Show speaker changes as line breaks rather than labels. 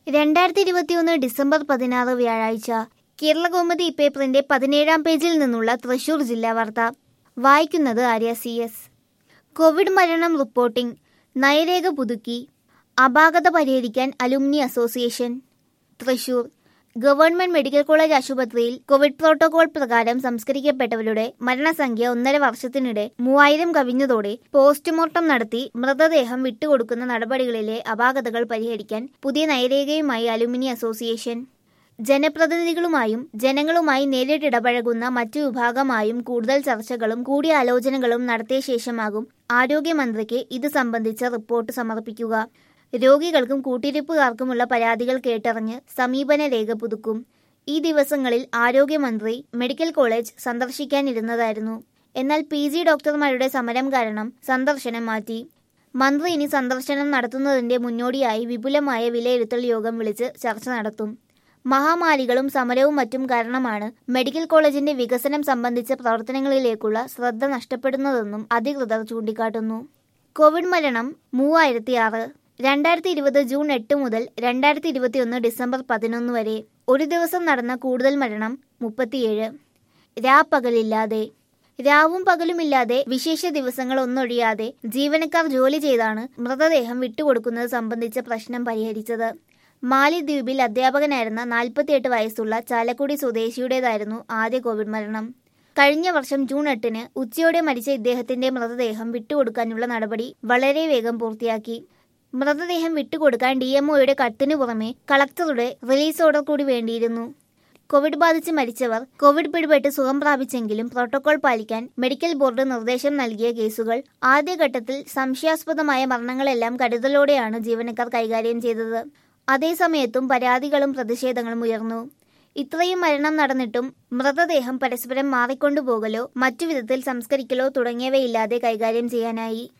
രണ്ടായിരത്തി ഇരുപത്തിയൊന്ന് ഡിസംബർ പതിനാറ് വ്യാഴാഴ്ച കേരളകൗമുദി പേപ്പറിന്റെ പതിനേഴാം പേജിൽ നിന്നുള്ള തൃശൂർ ജില്ലാ വാർത്ത വായിക്കുന്നത് ആര്യ സി എസ് കോവിഡ് മരണം റിപ്പോർട്ടിംഗ് നയരേഖ പുതുക്കി അപാകത പരിഹരിക്കാൻ alumni association Thrissur government medical college ആശുപത്രിയിൽ കോവിഡ് പ്രോട്ടോകോൾ പ്രകാരം സംസ്കരിക്കപ്പെട്ടവരുടെ മരണസംഖ്യ ഒന്നര വർഷത്തിനിടെ മൂവായിരം കവിഞ്ഞതോടെ പോസ്റ്റ്മോർട്ടം നടത്തി മൃതദേഹം വിട്ടുകൊടുക്കുന്ന നടപടികളിലെ അപാകതകൾ പരിഹരിക്കാൻ പുതിയ നയരേഖയുമായി അലുമിനി അസോസിയേഷൻ ജനപ്രതിനിധികളുമായും ജനങ്ങളുമായി നേരിട്ടിടപഴകുന്ന മറ്റു വിഭാഗമായും കൂടുതൽ ചർച്ചകളും കൂടിയാലോചനകളും നടത്തിയ ശേഷമാകും ആരോഗ്യമന്ത്രിക്ക് ഇത് സംബന്ധിച്ച റിപ്പോർട്ട് സമർപ്പിക്കുക രോഗികൾക്കും കൂട്ടിരിപ്പുകാർക്കുമുള്ള പരാതികൾ കേട്ടറിഞ്ഞ് സമീപന രേഖ പുതുക്കും ഈ ദിവസങ്ങളിൽ ആരോഗ്യമന്ത്രി മെഡിക്കൽ കോളേജ് സന്ദർശിക്കാനിരുന്നതായിരുന്നു എന്നാൽ പി ജി ഡോക്ടർമാരുടെ സമരം കാരണം സന്ദർശനം മാറ്റി മന്ത്രി ഇനി സന്ദർശനം നടത്തുന്നതിന്റെ മുന്നോടിയായി വിപുലമായ വിലയിരുത്തൽ യോഗം വിളിച്ച് ചർച്ച നടത്തും മഹാമാരികളും സമരവും മറ്റും കാരണമാണ് മെഡിക്കൽ കോളേജിന്റെ വികസനം സംബന്ധിച്ച പ്രവർത്തനങ്ങളിലേക്കുള്ള ശ്രദ്ധ നഷ്ടപ്പെടുന്നതെന്നും അധികൃതർ ചൂണ്ടിക്കാട്ടുന്നു കോവിഡ് മരണം മൂവായിരത്തി ആറ് രണ്ടായിരത്തി ഇരുപത് ജൂൺ എട്ട് മുതൽ രണ്ടായിരത്തി ഇരുപത്തിയൊന്ന് ഡിസംബർ പതിനൊന്ന് വരെ ഒരു ദിവസം നടന്ന കൂടുതൽ മരണം മുപ്പത്തിയേഴ് രാപ്പകലില്ലാതെ രാവും പകലുമില്ലാതെ വിശേഷ ദിവസങ്ങൾ ഒന്നൊഴിയാതെ ജീവനക്കാർ ജോലി ചെയ്താണ് മൃതദേഹം വിട്ടുകൊടുക്കുന്നത് സംബന്ധിച്ച പ്രശ്നം പരിഹരിച്ചത് മാലിദ്വീപിൽ അധ്യാപകനായിരുന്ന നാൽപ്പത്തിയെട്ട് വയസ്സുള്ള ചാലക്കുടി സ്വദേശിയുടേതായിരുന്നു ആദ്യ കോവിഡ് മരണം കഴിഞ്ഞ വർഷം ജൂൺ എട്ടിന് ഉച്ചയോടെ മരിച്ച ഇദ്ദേഹത്തിന്റെ മൃതദേഹം വിട്ടുകൊടുക്കാനുള്ള നടപടി വളരെ വേഗം പൂർത്തിയാക്കി മൃതദേഹം വിട്ടുകൊടുക്കാൻ ഡി എംഒയുടെ കത്തിന് പുറമെ കളക്ടറുടെ റിലീസ് ഓർഡർ കൂടി വേണ്ടിയിരുന്നു കോവിഡ് ബാധിച്ച് മരിച്ചവർ കോവിഡ് പിടിപെട്ട് സുഖം പ്രാപിച്ചെങ്കിലും പ്രോട്ടോകോൾ പാലിക്കാൻ മെഡിക്കൽ ബോർഡ് നിർദ്ദേശം നൽകിയ കേസുകൾ ആദ്യഘട്ടത്തിൽ സംശയാസ്പദമായ മരണങ്ങളെല്ലാം കരുതലോടെയാണ് ജീവനക്കാർ കൈകാര്യം ചെയ്തത് അതേസമയത്തും പരാതികളും പ്രതിഷേധങ്ങളും ഉയർന്നു ഇത്രയും മരണം നടന്നിട്ടും മൃതദേഹം പരസ്പരം മാറിക്കൊണ്ടുപോകലോ മറ്റു വിധത്തിൽ സംസ്കരിക്കലോ തുടങ്ങിയവയില്ലാതെ കൈകാര്യം ചെയ്യാനായി